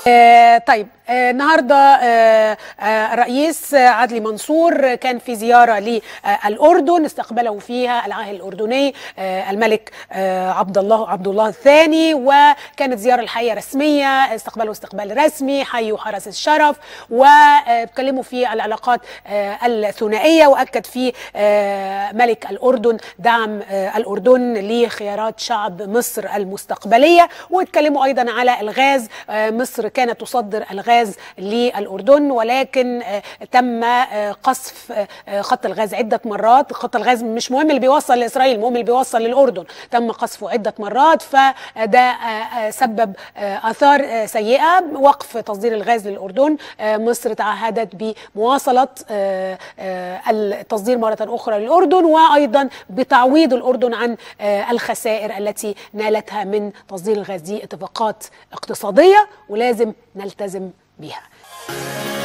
آه طيب آه النهارده آه آه الرئيس عدلي منصور كان في زياره للاردن استقبله فيها العاهل الاردني آه الملك آه عبد الله عبد الله الثاني وكانت زياره الحقيقه رسميه استقبله استقبال رسمي حي وحرس الشرف واتكلموا في العلاقات آه الثنائيه واكد في آه ملك الاردن دعم آه الاردن لخيارات شعب مصر المستقبليه واتكلموا ايضا على الغاز آه مصر كانت تصدر الغاز للأردن ولكن تم قصف خط الغاز عدة مرات خط الغاز مش مهم اللي بيوصل لإسرائيل المهم اللي بيوصل للأردن تم قصفه عدة مرات فده سبب آثار سيئة وقف تصدير الغاز للأردن مصر تعهدت بمواصلة التصدير مرة أخرى للأردن وأيضا بتعويض الأردن عن الخسائر التي نالتها من تصدير الغاز دي اتفاقات اقتصادية ولازم نلتزم بيها